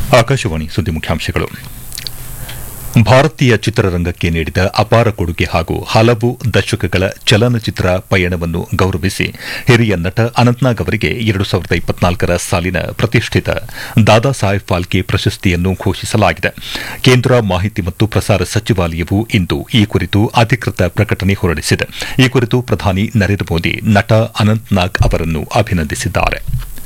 ಆಕಾಶವಾಣಿ ಸುದ್ದಿ ಮುಖ್ಯಾಂಶಗಳು ಭಾರತೀಯ ಚಿತ್ರರಂಗಕ್ಕೆ ನೀಡಿದ ಅಪಾರ ಕೊಡುಗೆ ಹಾಗೂ ಹಲವು ದಶಕಗಳ ಚಲನಚಿತ್ರ ಪಯಣವನ್ನು ಗೌರವಿಸಿ ಹಿರಿಯ ನಟ ಅನಂತ್ನಾಗ್ ಅವರಿಗೆ ಎರಡು ಸಾವಿರದ ಇಪ್ಪತ್ನಾಲ್ಕರ ಸಾಲಿನ ಪ್ರತಿಷ್ಠಿತ ದಾದಾ ಸಾಹೇಬ್ ಫಾಲ್ಕೆ ಪ್ರಶಸ್ತಿಯನ್ನು ಘೋಷಿಸಲಾಗಿದೆ ಕೇಂದ್ರ ಮಾಹಿತಿ ಮತ್ತು ಪ್ರಸಾರ ಸಚಿವಾಲಯವು ಇಂದು ಈ ಕುರಿತು ಅಧಿಕೃತ ಪ್ರಕಟಣೆ ಹೊರಡಿಸಿದೆ ಈ ಕುರಿತು ಪ್ರಧಾನಿ ನರೇಂದ್ರ ಮೋದಿ ನಟ ಅನಂತ್ನಾಗ್ ಅವರನ್ನು ಅಭಿನಂದಿಸಿದ್ದಾರೆ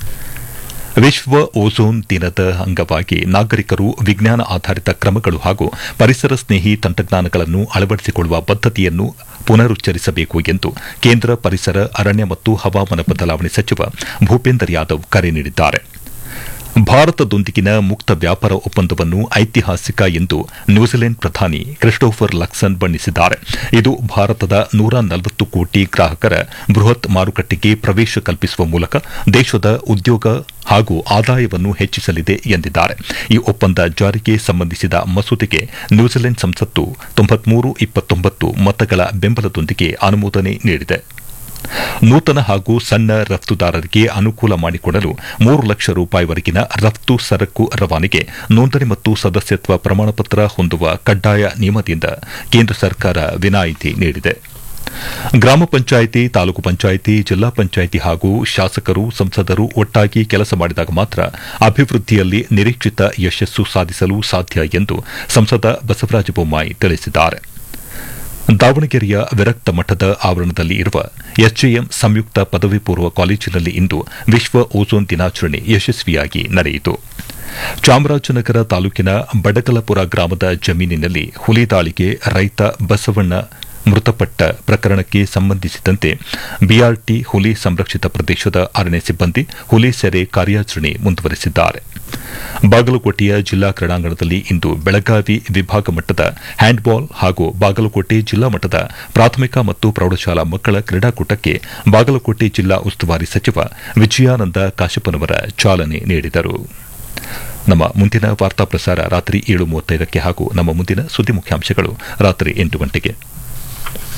ವಿಶ್ವ ಓಝೋನ್ ದಿನದ ಅಂಗವಾಗಿ ನಾಗರಿಕರು ವಿಜ್ಞಾನ ಆಧಾರಿತ ಕ್ರಮಗಳು ಹಾಗೂ ಪರಿಸರ ಸ್ನೇಹಿ ತಂತ್ರಜ್ಞಾನಗಳನ್ನು ಅಳವಡಿಸಿಕೊಳ್ಳುವ ಬದ್ದತೆಯನ್ನು ಪುನರುಚ್ಚರಿಸಬೇಕು ಎಂದು ಕೇಂದ್ರ ಪರಿಸರ ಅರಣ್ಯ ಮತ್ತು ಹವಾಮಾನ ಬದಲಾವಣೆ ಸಚಿವ ಭೂಪೇಂದರ್ ಯಾದವ್ ಕರೆ ನೀಡಿದ್ದಾರೆ ಭಾರತದೊಂದಿಗಿನ ಮುಕ್ತ ವ್ಯಾಪಾರ ಒಪ್ಪಂದವನ್ನು ಐತಿಹಾಸಿಕ ಎಂದು ನ್ಯೂಜಿಲೆಂಡ್ ಪ್ರಧಾನಿ ಕ್ರಿಸ್ಟೋಫರ್ ಲಕ್ಸನ್ ಬಣ್ಣಿಸಿದ್ದಾರೆ ಇದು ಭಾರತದ ನೂರ ನಲವತ್ತು ಕೋಟಿ ಗ್ರಾಹಕರ ಬೃಹತ್ ಮಾರುಕಟ್ಟೆಗೆ ಪ್ರವೇಶ ಕಲ್ಪಿಸುವ ಮೂಲಕ ದೇಶದ ಉದ್ಯೋಗ ಹಾಗೂ ಆದಾಯವನ್ನು ಹೆಚ್ಚಿಸಲಿದೆ ಎಂದಿದ್ದಾರೆ ಈ ಒಪ್ಪಂದ ಜಾರಿಗೆ ಸಂಬಂಧಿಸಿದ ಮಸೂದೆಗೆ ನ್ಯೂಜಿಲೆಂಡ್ ಸಂಸತ್ತು ತೊಂಬತ್ಮೂರು ಇಪ್ಪತ್ತೊಂಬತ್ತು ಮತಗಳ ಬೆಂಬಲದೊಂದಿಗೆ ಅನುಮೋದನೆ ನೀಡಿದೆ ನೂತನ ಹಾಗೂ ಸಣ್ಣ ರಫ್ತುದಾರರಿಗೆ ಅನುಕೂಲ ಮಾಡಿಕೊಡಲು ಮೂರು ಲಕ್ಷ ರೂಪಾಯಿವರೆಗಿನ ರಫ್ತು ಸರಕು ರವಾನೆಗೆ ನೋಂದಣಿ ಮತ್ತು ಸದಸ್ಯತ್ವ ಪ್ರಮಾಣಪತ್ರ ಹೊಂದುವ ಕಡ್ಡಾಯ ನಿಯಮದಿಂದ ಕೇಂದ್ರ ಸರ್ಕಾರ ವಿನಾಯಿತಿ ನೀಡಿದೆ ಗ್ರಾಮ ಪಂಚಾಯಿತಿ ತಾಲೂಕು ಪಂಚಾಯಿತಿ ಜಿಲ್ಲಾ ಪಂಚಾಯಿತಿ ಹಾಗೂ ಶಾಸಕರು ಸಂಸದರು ಒಟ್ಟಾಗಿ ಕೆಲಸ ಮಾಡಿದಾಗ ಮಾತ್ರ ಅಭಿವೃದ್ಧಿಯಲ್ಲಿ ನಿರೀಕ್ಷಿತ ಯಶಸ್ಸು ಸಾಧಿಸಲು ಸಾಧ್ಯ ಎಂದು ಸಂಸದ ಬಸವರಾಜ ಬೊಮ್ಮಾಯಿ ತಿಳಿಸಿದ್ದಾರೆ ದಾವಣಗೆರೆಯ ವಿರಕ್ತ ಮಠದ ಆವರಣದಲ್ಲಿ ಇರುವ ಎಸ್ಜೆಎಂ ಸಂಯುಕ್ತ ಪದವಿ ಪೂರ್ವ ಕಾಲೇಜಿನಲ್ಲಿ ಇಂದು ವಿಶ್ವ ಓಝೋನ್ ದಿನಾಚರಣೆ ಯಶಸ್ವಿಯಾಗಿ ನಡೆಯಿತು ಚಾಮರಾಜನಗರ ತಾಲೂಕಿನ ಬಡಗಲಪುರ ಗ್ರಾಮದ ಜಮೀನಿನಲ್ಲಿ ಹುಲಿ ದಾಳಿಗೆ ರೈತ ಬಸವಣ್ಣ ಮೃತಪಟ್ಟ ಪ್ರಕರಣಕ್ಕೆ ಸಂಬಂಧಿಸಿದಂತೆ ಬಿಆರ್ಟಿ ಹುಲಿ ಸಂರಕ್ಷಿತ ಪ್ರದೇಶದ ಅರಣ್ಯ ಸಿಬ್ಬಂದಿ ಹುಲಿ ಸೆರೆ ಕಾರ್ಯಾಚರಣೆ ಮುಂದುವರೆಸಿದ್ದಾರೆ ಬಾಗಲಕೋಟೆಯ ಜಿಲ್ಲಾ ಕ್ರೀಡಾಂಗಣದಲ್ಲಿ ಇಂದು ಬೆಳಗಾವಿ ವಿಭಾಗ ಮಟ್ಟದ ಹ್ಯಾಂಡ್ಬಾಲ್ ಹಾಗೂ ಬಾಗಲಕೋಟೆ ಜಿಲ್ಲಾ ಮಟ್ಟದ ಪ್ರಾಥಮಿಕ ಮತ್ತು ಪ್ರೌಢಶಾಲಾ ಮಕ್ಕಳ ಕ್ರೀಡಾಕೂಟಕ್ಕೆ ಬಾಗಲಕೋಟೆ ಜಿಲ್ಲಾ ಉಸ್ತುವಾರಿ ಸಚಿವ ವಿಜಯಾನಂದ ಕಾಶಪ್ಪನವರ ಚಾಲನೆ ನೀಡಿದರು ನಮ್ಮ ಮುಂದಿನ ವಾರ್ತಾ ಪ್ರಸಾರ ರಾತ್ರಿ ಏಳು ಮೂವತ್ತೈದಕ್ಕೆ ಹಾಗೂ ನಮ್ಮ ಮುಂದಿನ ಸುದ್ದಿ ಮುಖ್ಯಾಂಶಗಳು ರಾತ್ರಿ ಎಂಟು ಗಂಟೆಗೆ